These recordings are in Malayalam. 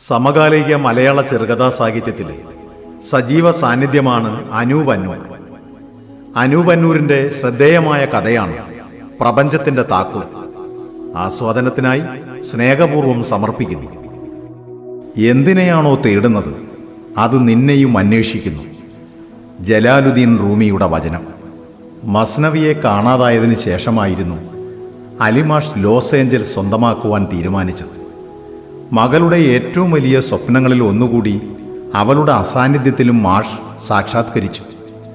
സമകാലിക മലയാള ചെറുകഥാ സാഹിത്യത്തിലെ സജീവ സാന്നിധ്യമാണ് അനൂപ് അന്നൂർ അനൂപ് അന്നൂരിന്റെ ശ്രദ്ധേയമായ കഥയാണ് പ്രപഞ്ചത്തിന്റെ താക്കോൽ ആസ്വാദനത്തിനായി സ്നേഹപൂർവ്വം സമർപ്പിക്കുന്നു എന്തിനെയാണോ തേടുന്നത് അത് നിന്നെയും അന്വേഷിക്കുന്നു ജലാലുദ്ദീൻ റൂമിയുടെ വചനം മസ്നവിയെ കാണാതായതിനു ശേഷമായിരുന്നു അലിമാഷ് ലോസ് ഏഞ്ചൽസ് സ്വന്തമാക്കുവാൻ തീരുമാനിച്ചത് മകളുടെ ഏറ്റവും വലിയ സ്വപ്നങ്ങളിൽ ഒന്നുകൂടി അവളുടെ അസാന്നിധ്യത്തിലും മാഷ് സാക്ഷാത്കരിച്ചു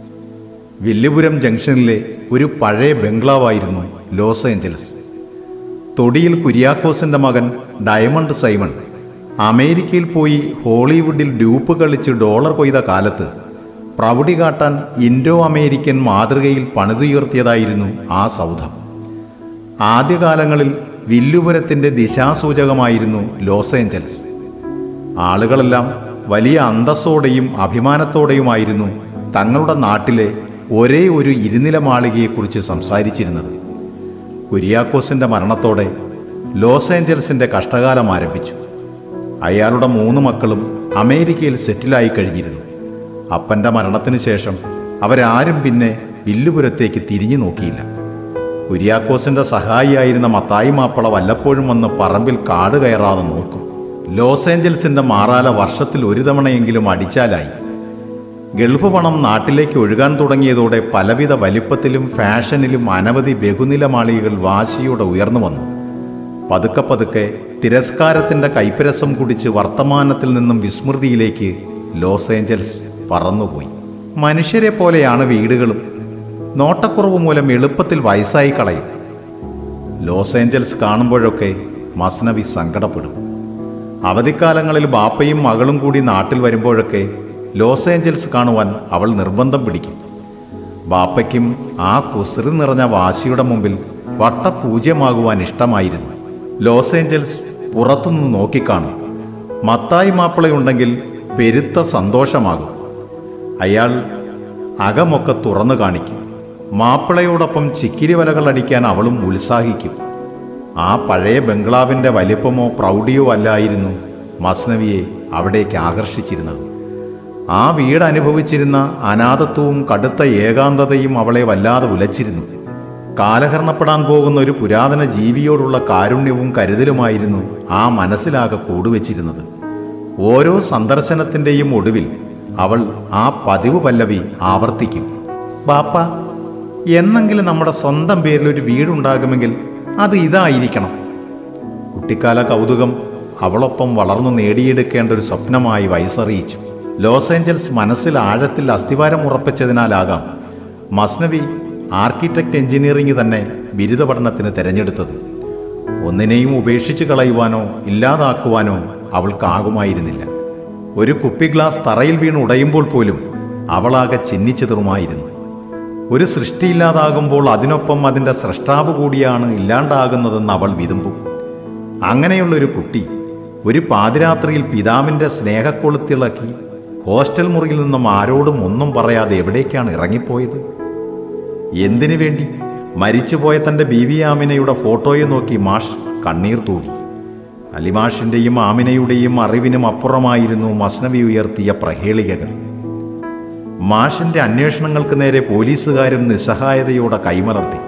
വില്ലുപുരം ജംഗ്ഷനിലെ ഒരു പഴയ ബംഗ്ലാവായിരുന്നു ലോസ് ഏഞ്ചൽസ് തൊടിയിൽ കുര്യാക്കോസിന്റെ മകൻ ഡയമണ്ട് സൈമൺ അമേരിക്കയിൽ പോയി ഹോളിവുഡിൽ ഡ്യൂപ്പ് കളിച്ച് ഡോളർ കൊയ്ത കാലത്ത് പ്രൗഢി കാട്ടാൻ ഇൻഡോ അമേരിക്കൻ മാതൃകയിൽ പണിതുയർത്തിയതായിരുന്നു ആ സൗധം ആദ്യകാലങ്ങളിൽ വില്ലുപുരത്തിന്റെ ദിശാസൂചകമായിരുന്നു ലോസ് ഏഞ്ചൽസ് ആളുകളെല്ലാം വലിയ അന്തസ്സോടെയും അഭിമാനത്തോടെയുമായിരുന്നു തങ്ങളുടെ നാട്ടിലെ ഒരേ ഒരു ഇരുനില മാളികയെക്കുറിച്ച് സംസാരിച്ചിരുന്നത് കുര്യാക്കോസിന്റെ മരണത്തോടെ ലോസ് ഏഞ്ചൽസിന്റെ കഷ്ടകാലം ആരംഭിച്ചു അയാളുടെ മൂന്ന് മക്കളും അമേരിക്കയിൽ സെറ്റിലായി കഴിഞ്ഞിരുന്നു അപ്പന്റെ മരണത്തിനു ശേഷം അവരാരും പിന്നെ വില്ലുപുരത്തേക്ക് തിരിഞ്ഞു നോക്കിയില്ല കുര്യാക്കോസിന്റെ സഹായിയായിരുന്ന മത്തായി മാപ്പിള വല്ലപ്പോഴും വന്ന് പറമ്പിൽ കാട് കയറാതെ നോക്കും ലോസ് ഏഞ്ചൽസിന്റെ മാറാല വർഷത്തിൽ ഒരു തവണയെങ്കിലും അടിച്ചാലായി ഗൾഫ് പണം നാട്ടിലേക്ക് ഒഴുകാൻ തുടങ്ങിയതോടെ പലവിധ വലിപ്പത്തിലും ഫാഷനിലും അനവധി ബഹുനില മാളികകൾ വാശിയോടെ ഉയർന്നു വന്നു പതുക്കെ പതുക്കെ തിരസ്കാരത്തിന്റെ കൈപ്പരസം കുടിച്ച് വർത്തമാനത്തിൽ നിന്നും വിസ്മൃതിയിലേക്ക് ലോസ് ഏഞ്ചൽസ് പറന്നുപോയി മനുഷ്യരെ പോലെയാണ് വീടുകളും നോട്ടക്കുറവ് മൂലം എളുപ്പത്തിൽ വയസ്സായി കളയും ലോസ് ഏഞ്ചൽസ് കാണുമ്പോഴൊക്കെ മസ്നവി സങ്കടപ്പെടും അവധിക്കാലങ്ങളിൽ ബാപ്പയും മകളും കൂടി നാട്ടിൽ വരുമ്പോഴൊക്കെ ലോസ് ഏഞ്ചൽസ് കാണുവാൻ അവൾ നിർബന്ധം പിടിക്കും ബാപ്പയ്ക്കും ആ കുസൃതി നിറഞ്ഞ വാശിയുടെ മുമ്പിൽ വട്ടപൂജ്യമാകുവാൻ ഇഷ്ടമായിരുന്നു ലോസ് ഏഞ്ചൽസ് പുറത്തുനിന്ന് നോക്കിക്കാണും മത്തായി മാപ്പിളയുണ്ടെങ്കിൽ പെരുത്ത സന്തോഷമാകും അയാൾ അകമൊക്കെ തുറന്നു കാണിക്കും മാപ്പിളയോടൊപ്പം ചിക്കിരി വലകൾ അടിക്കാൻ അവളും ഉത്സാഹിക്കും ആ പഴയ ബംഗ്ലാവിൻ്റെ വലിപ്പമോ പ്രൗഢിയോ അല്ലായിരുന്നു മസ്നവിയെ അവിടേക്ക് ആകർഷിച്ചിരുന്നത് ആ വീട് അനുഭവിച്ചിരുന്ന അനാഥത്വവും കടുത്ത ഏകാന്തതയും അവളെ വല്ലാതെ ഉലച്ചിരുന്നു കാലഹരണപ്പെടാൻ പോകുന്ന ഒരു പുരാതന ജീവിയോടുള്ള കാരുണ്യവും കരുതലുമായിരുന്നു ആ മനസ്സിലാകെ കൂടുവച്ചിരുന്നത് ഓരോ സന്ദർശനത്തിൻ്റെയും ഒടുവിൽ അവൾ ആ പതിവ് പല്ലവി ആവർത്തിക്കും ബാപ്പ എന്നെങ്കിലും നമ്മുടെ സ്വന്തം പേരിൽ ഒരു വീടുണ്ടാകുമെങ്കിൽ അത് ഇതായിരിക്കണം കുട്ടിക്കാല കൗതുകം അവളൊപ്പം വളർന്നു നേടിയെടുക്കേണ്ട ഒരു സ്വപ്നമായി വയസ്സറിയിച്ചു ലോസ് ഏഞ്ചൽസ് മനസ്സിൽ ആഴത്തിൽ അസ്ഥിവാരം ഉറപ്പിച്ചതിനാലാകാം മസ്നവി ആർക്കിടെക്ട് എഞ്ചിനീയറിംഗ് തന്നെ ബിരുദ പഠനത്തിന് തിരഞ്ഞെടുത്തത് ഒന്നിനെയും ഉപേക്ഷിച്ച് കളയുവാനോ ഇല്ലാതാക്കുവാനോ അവൾക്കാകുമായിരുന്നില്ല ഒരു കുപ്പി ഗ്ലാസ് തറയിൽ വീണ് ഉടയുമ്പോൾ പോലും അവളാകെ ചിന്നിച്ചെതുറുമായിരുന്നു ഒരു സൃഷ്ടിയില്ലാതാകുമ്പോൾ അതിനൊപ്പം അതിൻ്റെ സൃഷ്ടാവ് കൂടിയാണ് ഇല്ലാണ്ടാകുന്നതെന്ന് അവൾ വിതുമ്പും അങ്ങനെയുള്ളൊരു കുട്ടി ഒരു പാതിരാത്രിയിൽ പിതാവിൻ്റെ സ്നേഹക്കൊളുത്തിളക്കി ഹോസ്റ്റൽ മുറിയിൽ നിന്നും ആരോടും ഒന്നും പറയാതെ എവിടേക്കാണ് ഇറങ്ങിപ്പോയത് എന്തിനു വേണ്ടി മരിച്ചുപോയ തൻ്റെ ബീവി ആമിനയുടെ ഫോട്ടോയെ നോക്കി മാഷ് കണ്ണീർ തൂകി അലിമാഷിൻ്റെയും ആമിനയുടെയും അറിവിനും അപ്പുറമായിരുന്നു മസ്നവി ഉയർത്തിയ പ്രഹേളികകൾ മാഷിന്റെ അന്വേഷണങ്ങൾക്ക് നേരെ പോലീസുകാരും നിസ്സഹായതയോടെ കൈമലർത്തി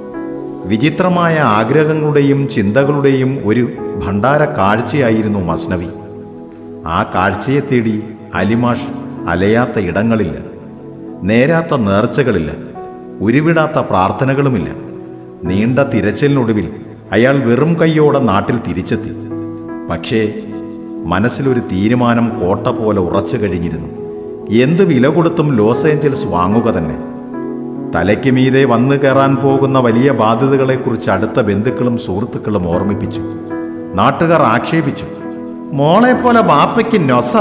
വിചിത്രമായ ആഗ്രഹങ്ങളുടെയും ചിന്തകളുടെയും ഒരു ഭണ്ഡാര കാഴ്ചയായിരുന്നു മസ്നവി ആ കാഴ്ചയെ തേടി അലിമാഷ് അലയാത്ത ഇടങ്ങളില്ല നേരാത്ത നേർച്ചകളില്ല ഉരുവിടാത്ത പ്രാർത്ഥനകളുമില്ല നീണ്ട തിരച്ചിലിനൊടുവിൽ അയാൾ വെറും കൈയോടെ നാട്ടിൽ തിരിച്ചെത്തി പക്ഷേ മനസ്സിലൊരു തീരുമാനം കോട്ട പോലെ ഉറച്ചു കഴിഞ്ഞിരുന്നു എന്ത് വില കൊടുത്തും ലോസ് ഏഞ്ചൽസ് വാങ്ങുക തന്നെ തലയ്ക്ക് മീതെ വന്നു കയറാൻ പോകുന്ന വലിയ ബാധ്യതകളെക്കുറിച്ച് അടുത്ത ബന്ധുക്കളും സുഹൃത്തുക്കളും ഓർമ്മിപ്പിച്ചു നാട്ടുകാർ ആക്ഷേപിച്ചു മോളെ പോലെ ബാപ്പയ്ക്ക് നൊസ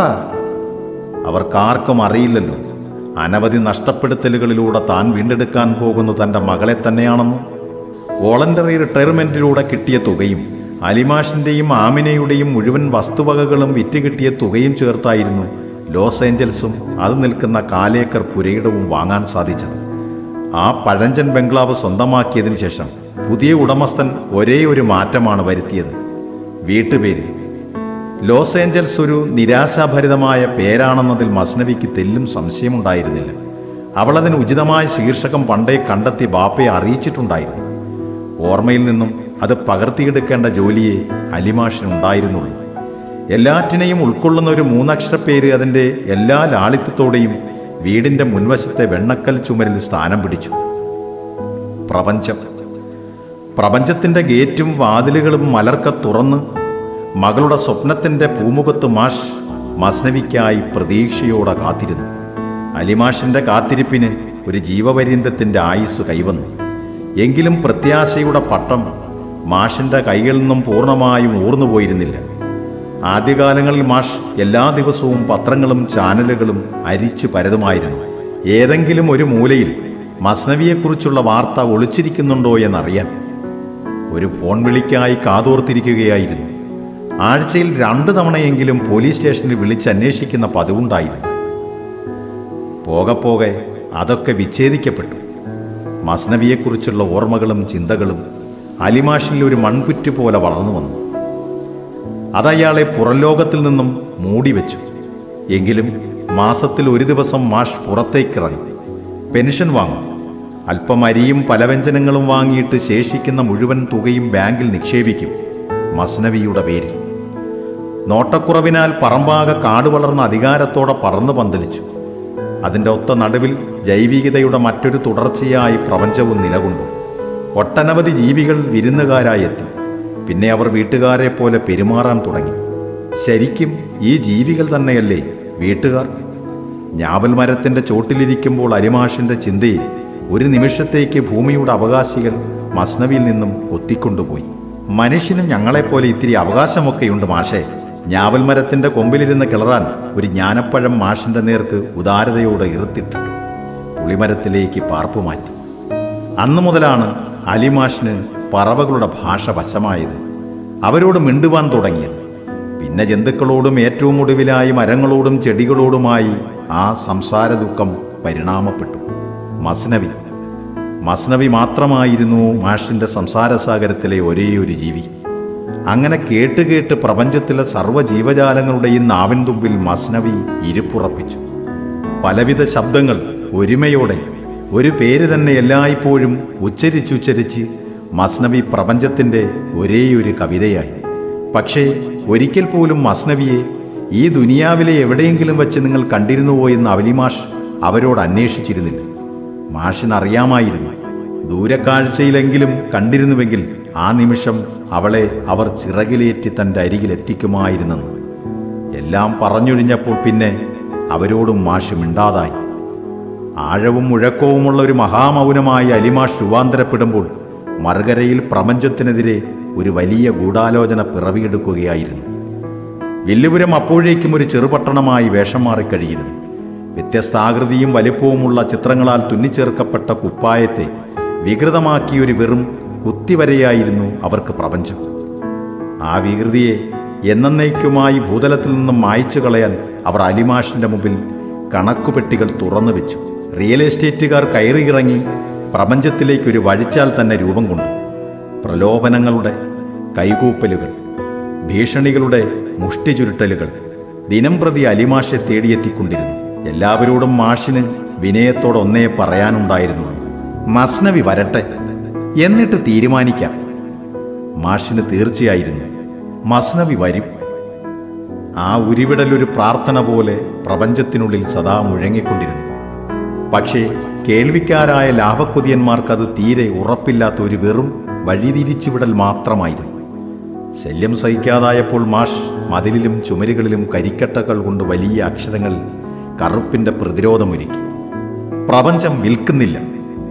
അവർക്കാർക്കും അറിയില്ലല്ലോ അനവധി നഷ്ടപ്പെടുത്തലുകളിലൂടെ താൻ വീണ്ടെടുക്കാൻ പോകുന്ന തൻ്റെ മകളെ തന്നെയാണെന്ന് വോളണ്ടറി റിട്ടയർമെൻറ്റിലൂടെ കിട്ടിയ തുകയും അലിമാഷിൻ്റെയും ആമിനയുടെയും മുഴുവൻ വസ്തുവകകളും വിറ്റ് കിട്ടിയ തുകയും ചേർത്തായിരുന്നു ലോസ് ഏഞ്ചൽസും അത് നിൽക്കുന്ന കാലേക്കർ പുരയിടവും വാങ്ങാൻ സാധിച്ചത് ആ പഴഞ്ചൻ ബംഗ്ലാവ് സ്വന്തമാക്കിയതിനു ശേഷം പുതിയ ഉടമസ്ഥൻ ഒരേ ഒരു മാറ്റമാണ് വരുത്തിയത് വീട്ടുപേര് ലോസ് ഏഞ്ചൽസ് ഒരു നിരാശാഭരിതമായ പേരാണെന്നതിൽ മസ്നവിക്ക് തെല്ലും സംശയമുണ്ടായിരുന്നില്ല അവളതിന് ഉചിതമായ ശീർഷകം പണ്ടേ കണ്ടെത്തി ബാപ്പയെ അറിയിച്ചിട്ടുണ്ടായിരുന്നു ഓർമ്മയിൽ നിന്നും അത് പകർത്തിയെടുക്കേണ്ട ജോലിയെ അലിമാഷിനുണ്ടായിരുന്നുള്ളൂ എല്ലാറ്റിനെയും ഉൾക്കൊള്ളുന്ന ഒരു മൂന്നക്ഷര പേര് അതിൻ്റെ എല്ലാ ലാളിത്യത്തോടെയും വീടിൻ്റെ മുൻവശത്തെ വെണ്ണക്കൽ ചുമരിൽ സ്ഥാനം പിടിച്ചു പ്രപഞ്ചം പ്രപഞ്ചത്തിൻ്റെ ഗേറ്റും വാതിലുകളും മലർക്ക തുറന്ന് മകളുടെ സ്വപ്നത്തിൻ്റെ പൂമുഖത്ത് മാഷ് മസ്നവിക്കായി പ്രതീക്ഷയോടെ കാത്തിരുന്നു അലിമാഷിൻ്റെ കാത്തിരിപ്പിന് ഒരു ജീവപര്യന്തത്തിൻ്റെ ആയുസ് കൈവന്നു എങ്കിലും പ്രത്യാശയുടെ പട്ടം മാഷിൻ്റെ കൈകളിൽ നിന്നും പൂർണ്ണമായും ഊർന്നുപോയിരുന്നില്ല ആദ്യകാലങ്ങളിൽ മാഷ് എല്ലാ ദിവസവും പത്രങ്ങളും ചാനലുകളും അരിച്ചു പരതുമായിരുന്നു ഏതെങ്കിലും ഒരു മൂലയിൽ മസ്നവിയെക്കുറിച്ചുള്ള വാർത്ത ഒളിച്ചിരിക്കുന്നുണ്ടോ എന്നറിയാൻ ഒരു ഫോൺ വിളിക്കായി കാതോർത്തിരിക്കുകയായിരുന്നു ആഴ്ചയിൽ രണ്ടു തവണയെങ്കിലും പോലീസ് സ്റ്റേഷനിൽ വിളിച്ചന്വേഷിക്കുന്ന പതിവുണ്ടായിരുന്നു പോകെ പോകെ അതൊക്കെ വിച്ഛേദിക്കപ്പെട്ടു മസ്നവിയെക്കുറിച്ചുള്ള ഓർമ്മകളും ചിന്തകളും അലിമാഷിൽ ഒരു മൺപുറ്റ് പോലെ വളർന്നു വന്നു അതയാളെ പുറംലോകത്തിൽ നിന്നും മൂടിവെച്ചു എങ്കിലും മാസത്തിൽ ഒരു ദിവസം മാഷ് പുറത്തേക്കിറങ്ങും പെൻഷൻ വാങ്ങും അല്പം അരിയും പലവ്യഞ്ജനങ്ങളും വാങ്ങിയിട്ട് ശേഷിക്കുന്ന മുഴുവൻ തുകയും ബാങ്കിൽ നിക്ഷേപിക്കും മസ്നവിയുടെ പേരിൽ നോട്ടക്കുറവിനാൽ പറമ്പാകെ കാട് വളർന്ന അധികാരത്തോടെ പറന്നു പന്തലിച്ചു അതിൻ്റെ ഒത്ത നടുവിൽ ജൈവികതയുടെ മറ്റൊരു തുടർച്ചയായി പ്രപഞ്ചവും നിലകൊണ്ടു ഒട്ടനവധി ജീവികൾ വിരുന്നുകാരായി എത്തി പിന്നെ അവർ വീട്ടുകാരെ പോലെ പെരുമാറാൻ തുടങ്ങി ശരിക്കും ഈ ജീവികൾ തന്നെയല്ലേ വീട്ടുകാർ ഞാവൽ മരത്തിൻ്റെ ചോട്ടിലിരിക്കുമ്പോൾ അരിമാഷിൻ്റെ ചിന്തയിൽ ഒരു നിമിഷത്തേക്ക് ഭൂമിയുടെ അവകാശികൾ മസ്നവിയിൽ നിന്നും ഒത്തിക്കൊണ്ടുപോയി മനുഷ്യനും ഞങ്ങളെപ്പോലെ ഇത്തിരി അവകാശമൊക്കെയുണ്ട് മാഷേ ഞാവൽ മരത്തിൻ്റെ കൊമ്പിലിരുന്ന് കിളറാൻ ഒരു ജ്ഞാനപ്പഴം മാഷിൻ്റെ നേർക്ക് ഉദാരതയോടെ ഇറുത്തിട്ടിട്ടു പുളിമരത്തിലേക്ക് പാർപ്പ് മാറ്റി അന്നു മുതലാണ് അലിമാഷിന് പറവകളുടെ ഭാഷ വശമായത് അവരോട് മിണ്ടുവാൻ തുടങ്ങിയത് പിന്നെ ജന്തുക്കളോടും ഏറ്റവും ഒടുവിലായി മരങ്ങളോടും ചെടികളോടുമായി ആ സംസാര ദുഃഖം പരിണാമപ്പെട്ടു മസ്നവി മസ്നവി മാത്രമായിരുന്നു മാഷിൻ്റെ സംസാരസാഗരത്തിലെ ഒരേയൊരു ജീവി അങ്ങനെ കേട്ട് കേട്ട് പ്രപഞ്ചത്തിലെ സർവ്വ ജീവജാലങ്ങളുടെയും നാവിൻ തുമ്പിൽ മസ്നവി ഇരിപ്പുറപ്പിച്ചു പലവിധ ശബ്ദങ്ങൾ ഒരുമയോടെ ഒരു പേര് തന്നെ എല്ലായ്പ്പോഴും ഉച്ചരിച്ചുച്ചരിച്ച് മസ്നവി പ്രപഞ്ചത്തിൻ്റെ ഒരേയൊരു കവിതയായി പക്ഷേ ഒരിക്കൽ പോലും മസ്നവിയെ ഈ ദുനിയാവിലെ എവിടെയെങ്കിലും വെച്ച് നിങ്ങൾ കണ്ടിരുന്നുവോ എന്ന് അവലിമാഷ് അവരോട് അന്വേഷിച്ചിരുന്നില്ല മാഷിനറിയാമായിരുന്നു ദൂരക്കാഴ്ചയിലെങ്കിലും കണ്ടിരുന്നുവെങ്കിൽ ആ നിമിഷം അവളെ അവർ ചിറകിലേറ്റി തൻ്റെ അരികിലെത്തിക്കുമായിരുന്നെന്ന് എല്ലാം പറഞ്ഞൊഴിഞ്ഞപ്പോൾ പിന്നെ അവരോടും മാഷ് മിണ്ടാതായി ആഴവും മുഴക്കവുമുള്ള ഒരു മഹാമൗനമായി അലിമാഷ് രൂപാന്തരപ്പെടുമ്പോൾ മറുകരയിൽ പ്രപഞ്ചത്തിനെതിരെ ഒരു വലിയ ഗൂഢാലോചന പിറവിയെടുക്കുകയായിരുന്നു വില്ലുപുരം അപ്പോഴേക്കും ഒരു ചെറുപട്ടണമായി വേഷം മാറിക്കഴിയിരുന്നു വ്യത്യസ്താകൃതിയും വലിപ്പവുമുള്ള ചിത്രങ്ങളാൽ തുന്നിച്ചേർക്കപ്പെട്ട കുപ്പായത്തെ വികൃതമാക്കിയ ഒരു വെറും കുത്തിവരയായിരുന്നു അവർക്ക് പ്രപഞ്ചം ആ വികൃതിയെ എന്നേക്കുമായി ഭൂതലത്തിൽ നിന്നും മായ്ച്ചു കളയാൻ അവർ അലിമാഷിന്റെ മുമ്പിൽ കണക്കുപെട്ടികൾ തുറന്നു വെച്ചു റിയൽ എസ്റ്റേറ്റുകാർ കയറിയിറങ്ങി പ്രപഞ്ചത്തിലേക്ക് ഒരു വഴിച്ചാൽ തന്നെ രൂപം കൊണ്ടു പ്രലോഭനങ്ങളുടെ കൈകൂപ്പലുകൾ ഭീഷണികളുടെ മുഷ്ടി ചുരുട്ടലുകൾ ദിനം പ്രതി അലിമാഷെ തേടിയെത്തിക്കൊണ്ടിരുന്നു എല്ലാവരോടും മാഷിന് വിനയത്തോടെ ഒന്നേ പറയാനുണ്ടായിരുന്നുള്ളൂ മസ്നവി വരട്ടെ എന്നിട്ട് തീരുമാനിക്കാം മാഷിന് തീർച്ചയായിരുന്നു മസ്നവി വരും ആ ഉരുവിടലൊരു പ്രാർത്ഥന പോലെ പ്രപഞ്ചത്തിനുള്ളിൽ സദാ മുഴങ്ങിക്കൊണ്ടിരുന്നു പക്ഷേ കേൾവിക്കാരായ ലാഭക്കുതിയന്മാർക്കത് തീരെ ഉറപ്പില്ലാത്ത ഒരു വെറും വഴിതിരിച്ചുവിടൽ മാത്രമായിരുന്നു ശല്യം സഹിക്കാതായപ്പോൾ മാഷ് മതിലിലും ചുമരുകളിലും കരിക്കട്ടകൾ കൊണ്ട് വലിയ അക്ഷരങ്ങളിൽ കറുപ്പിൻ്റെ പ്രതിരോധമൊരുക്കി പ്രപഞ്ചം വിൽക്കുന്നില്ല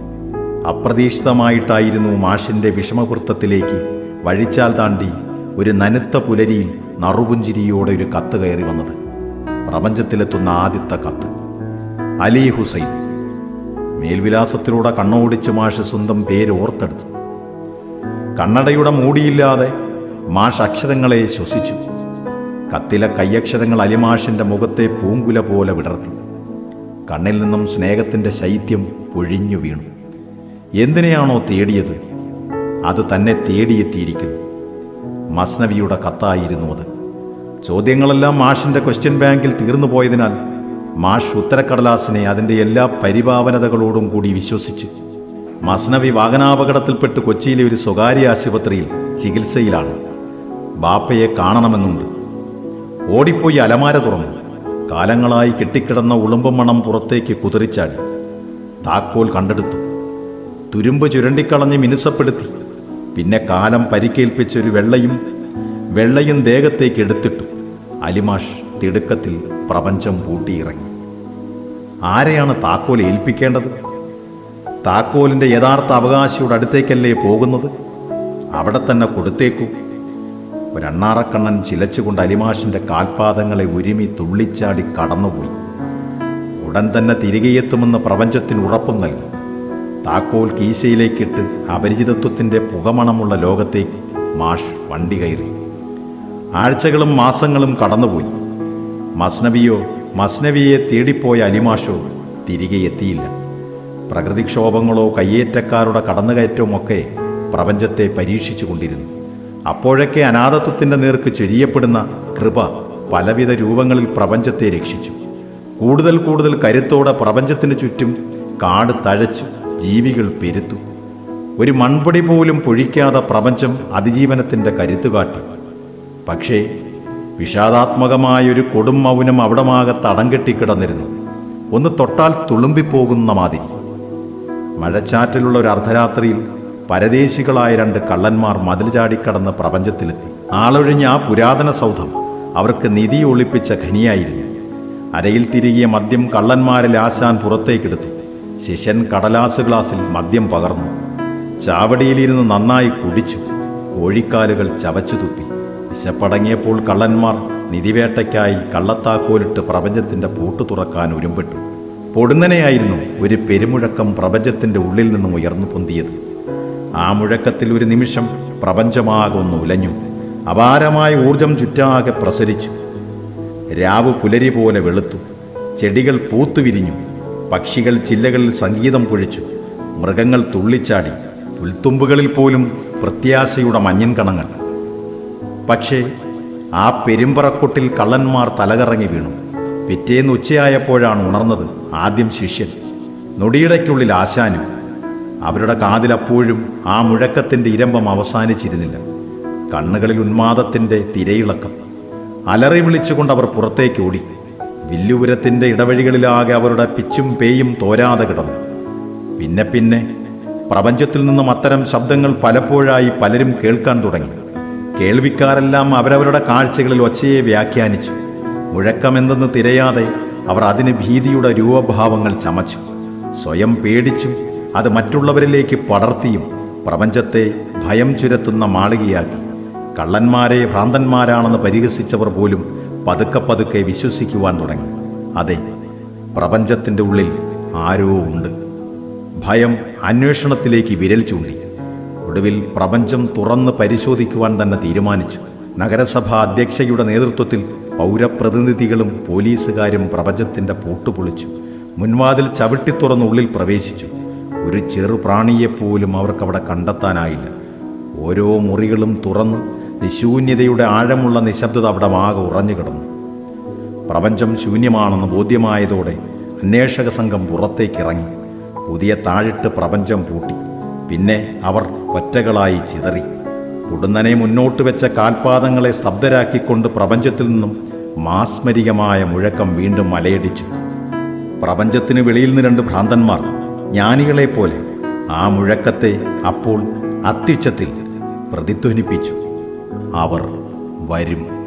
അപ്രതീക്ഷിതമായിട്ടായിരുന്നു മാഷിൻ്റെ വിഷമവൃത്തത്തിലേക്ക് വഴിച്ചാൽ താണ്ടി ഒരു നനുത്ത പുലരിയിൽ നറുപുഞ്ചിരിയോടെ ഒരു കത്ത് കയറി വന്നത് പ്രപഞ്ചത്തിലെത്തുന്ന ആദ്യത്തെ കത്ത് അലി ഹുസൈൻ മേൽവിലാസത്തിലൂടെ കണ്ണോടിച്ച് മാഷ് സ്വന്തം പേര് ഓർത്തെടുത്തു കണ്ണടയുടെ മൂടിയില്ലാതെ മാഷ് അക്ഷരങ്ങളെ ശ്വസിച്ചു കത്തിലെ കയ്യക്ഷരങ്ങൾ അലിമാഷിൻ്റെ മുഖത്തെ പൂങ്കുല പോലെ വിടർത്തി കണ്ണിൽ നിന്നും സ്നേഹത്തിൻ്റെ ശൈത്യം പൊഴിഞ്ഞു വീണു എന്തിനെയാണോ തേടിയത് അത് തന്നെ തേടിയെത്തിയിരിക്കുന്നു മസ്നവിയുടെ കത്തായിരുന്നു അത് ചോദ്യങ്ങളെല്ലാം മാഷിന്റെ ക്വസ്റ്റ്യൻ ബാങ്കിൽ തീർന്നു പോയതിനാൽ മാഷ് ഉത്തരക്കടലാസിനെ അതിൻ്റെ എല്ലാ പരിഭാവനതകളോടും കൂടി വിശ്വസിച്ച് മസ്നവി വാഹനാപകടത്തിൽപ്പെട്ട് കൊച്ചിയിലെ ഒരു സ്വകാര്യ ആശുപത്രിയിൽ ചികിത്സയിലാണ് ബാപ്പയെ കാണണമെന്നുണ്ട് ഓടിപ്പോയി അലമാര തുറന്നു കാലങ്ങളായി കെട്ടിക്കിടന്ന ഉളുമ്പം മണം പുറത്തേക്ക് കുതിറിച്ചാടി താക്കോൽ കണ്ടെടുത്തു തുരുമ്പ് ചുരണ്ടിക്കളഞ്ഞ് മിനുസപ്പെടുത്തി പിന്നെ കാലം പരിക്കേൽപ്പിച്ചൊരു വെള്ളയും വെള്ളയും ദേഹത്തേക്ക് എടുത്തിട്ടു അലിമാഷ് തിടുക്കത്തിൽ പ്രപഞ്ചം പൂട്ടിയിറങ്ങി ആരെയാണ് താക്കോൽ ഏൽപ്പിക്കേണ്ടത് താക്കോലിൻ്റെ യഥാർത്ഥ അവകാശിയുടെ അടുത്തേക്കല്ലേ പോകുന്നത് അവിടെ തന്നെ കൊടുത്തേക്കൂ ഒരണ്ണാറക്കണ്ണൻ ചിലച്ചുകൊണ്ട് അലിമാഷിൻ്റെ കാൽപാദങ്ങളെ ഉരുമി തുള്ളിച്ചാടി കടന്നുപോയി ഉടൻ തന്നെ തിരികെ എത്തുമെന്ന് പ്രപഞ്ചത്തിന് ഉറപ്പും നൽകി താക്കോൽ കീശയിലേക്കിട്ട് അപരിചിതത്വത്തിൻ്റെ പുകമണമുള്ള ലോകത്തേക്ക് മാഷ് വണ്ടി കയറി ആഴ്ചകളും മാസങ്ങളും കടന്നുപോയി മസ്നവിയോ മസ്നവിയെ തേടിപ്പോയ അലിമാഷോ തിരികെ എത്തിയില്ല പ്രകൃതിക്ഷോഭങ്ങളോ കയ്യേറ്റക്കാരുടെ കടന്നുകയറ്റവുമൊക്കെ പ്രപഞ്ചത്തെ പരീക്ഷിച്ചു കൊണ്ടിരുന്നു അപ്പോഴൊക്കെ അനാഥത്വത്തിൻ്റെ നേർക്ക് ചൊരിയപ്പെടുന്ന കൃപ പലവിധ രൂപങ്ങളിൽ പ്രപഞ്ചത്തെ രക്ഷിച്ചു കൂടുതൽ കൂടുതൽ കരുത്തോടെ പ്രപഞ്ചത്തിന് ചുറ്റും കാട് തഴച്ചു ജീവികൾ പെരുത്തു ഒരു മൺപൊടി പോലും പൊഴിക്കാതെ പ്രപഞ്ചം അതിജീവനത്തിൻ്റെ കരുത്തു കാട്ടി പക്ഷേ വിഷാദാത്മകമായൊരു കൊടും മൗനം അവിടമാകെ തടം കെട്ടിക്കിടന്നിരുന്നു ഒന്ന് തൊട്ടാൽ തുളുമ്പിപ്പോകുന്ന മാതിരി മഴച്ചാറ്റിലുള്ള ഒരു അർദ്ധരാത്രിയിൽ പരദേശികളായ രണ്ട് കള്ളന്മാർ മതിൽ ചാടിക്കടന്ന് പ്രപഞ്ചത്തിലെത്തി ആളൊഴിഞ്ഞ ആ പുരാതന സൗധം അവർക്ക് നിധി ഒളിപ്പിച്ച ഖനിയായിരുന്നു അരയിൽ തിരികിയ മദ്യം കള്ളന്മാരിൽ ആശാൻ പുറത്തേക്കെടുത്തു ശിഷ്യൻ കടലാസ് ഗ്ലാസിൽ മദ്യം പകർന്നു ചാവടിയിലിരുന്ന് നന്നായി കുടിച്ചു കോഴിക്കാലുകൾ ചവച്ചു തുപ്പി വിശപ്പടങ്ങിയപ്പോൾ കള്ളന്മാർ നിധിവേട്ടയ്ക്കായി കള്ളത്താക്കോലിട്ട് പ്രപഞ്ചത്തിന്റെ പൂട്ട് തുറക്കാൻ ഉരുമ്പെട്ടു പൊടുന്നനെയായിരുന്നു ഒരു പെരുമുഴക്കം പ്രപഞ്ചത്തിന്റെ ഉള്ളിൽ നിന്നും ഉയർന്നു പൊന്തിയത് ആ മുഴക്കത്തിൽ ഒരു നിമിഷം പ്രപഞ്ചമാകെ ഒന്ന് ഉലഞ്ഞു അപാരമായ ഊർജം ചുറ്റാകെ പ്രസരിച്ചു രാവ് പുലരി പോലെ വെളുത്തു ചെടികൾ പൂത്തുവിരിഞ്ഞു പക്ഷികൾ ചില്ലകളിൽ സംഗീതം പൊഴിച്ചു മൃഗങ്ങൾ തുള്ളിച്ചാടി പുൽത്തുമ്പുകളിൽ പോലും പ്രത്യാശയുടെ മഞ്ഞൻ കണങ്ങൾ പക്ഷേ ആ പെരുമ്പറക്കൊട്ടിൽ കള്ളന്മാർ തലകറങ്ങി വീണു പിറ്റേന്ന് ഉച്ചയായപ്പോഴാണ് ഉണർന്നത് ആദ്യം ശിഷ്യൻ നൊടിയിടയ്ക്കുള്ളിൽ ആശാനും അവരുടെ കാതിലപ്പോഴും ആ മുഴക്കത്തിൻ്റെ ഇരമ്പം അവസാനിച്ചിരുന്നില്ല കണ്ണുകളിൽ ഉന്മാദത്തിൻ്റെ തിരയിളക്കം അലറി വിളിച്ചുകൊണ്ട് അവർ പുറത്തേക്ക് ഓടി വില്ലുപുരത്തിൻ്റെ ഇടവഴികളിലാകെ അവരുടെ പിച്ചും പേയും തോരാതെ കിടന്നു പിന്നെ പിന്നെ പ്രപഞ്ചത്തിൽ നിന്നും അത്തരം ശബ്ദങ്ങൾ പലപ്പോഴായി പലരും കേൾക്കാൻ തുടങ്ങി കേൾവിക്കാരെല്ലാം അവരവരുടെ കാഴ്ചകളിൽ ഒച്ചയെ വ്യാഖ്യാനിച്ചു മുഴക്കമെന്തെന്ന് തിരയാതെ അവർ അതിന് ഭീതിയുടെ രൂപഭാവങ്ങൾ ചമച്ചു സ്വയം പേടിച്ചും അത് മറ്റുള്ളവരിലേക്ക് പടർത്തിയും പ്രപഞ്ചത്തെ ഭയം ചുരത്തുന്ന മാളികയാക്കി കള്ളന്മാരെ ഭ്രാന്തന്മാരാണെന്ന് പരിഹസിച്ചവർ പോലും പതുക്കെ പതുക്കെ വിശ്വസിക്കുവാൻ തുടങ്ങി അതെ പ്രപഞ്ചത്തിൻ്റെ ഉള്ളിൽ ആരോ ഉണ്ട് ഭയം അന്വേഷണത്തിലേക്ക് വിരൽ ചൂണ്ടി ഒടുവിൽ പ്രപഞ്ചം തുറന്ന് പരിശോധിക്കുവാൻ തന്നെ തീരുമാനിച്ചു നഗരസഭാ അധ്യക്ഷയുടെ നേതൃത്വത്തിൽ പൗരപ്രതിനിധികളും പോലീസുകാരും പ്രപഞ്ചത്തിൻ്റെ പൂട്ടുപൊളിച്ചു മുൻവാതിൽ ചവിട്ടി തുറന്ന് ഉള്ളിൽ പ്രവേശിച്ചു ഒരു ചെറു പ്രാണിയെപ്പോലും അവർക്കവിടെ കണ്ടെത്താനായില്ല ഓരോ മുറികളും തുറന്ന് നിശൂന്യതയുടെ ആഴമുള്ള നിശബ്ദത അവിടെ ആകെ ഉറഞ്ഞു കിടന്നു പ്രപഞ്ചം ശൂന്യമാണെന്ന് ബോധ്യമായതോടെ അന്വേഷക സംഘം പുറത്തേക്കിറങ്ങി പുതിയ താഴിട്ട് പ്രപഞ്ചം പൂട്ടി പിന്നെ അവർ ഒറ്റകളായി ചിതറി പുടുന്നനെ മുന്നോട്ട് വെച്ച കാൽപാദങ്ങളെ സ്തബ്ധരാക്കിക്കൊണ്ട് പ്രപഞ്ചത്തിൽ നിന്നും മാസ്മരികമായ മുഴക്കം വീണ്ടും മലയടിച്ചു പ്രപഞ്ചത്തിന് വെളിയിൽ നിന്ന് രണ്ട് ഭ്രാന്തന്മാർ ജ്ഞാനികളെപ്പോലെ ആ മുഴക്കത്തെ അപ്പോൾ അത്യുച്ചത്തിൽ പ്രതിധ്വനിപ്പിച്ചു അവർ വരും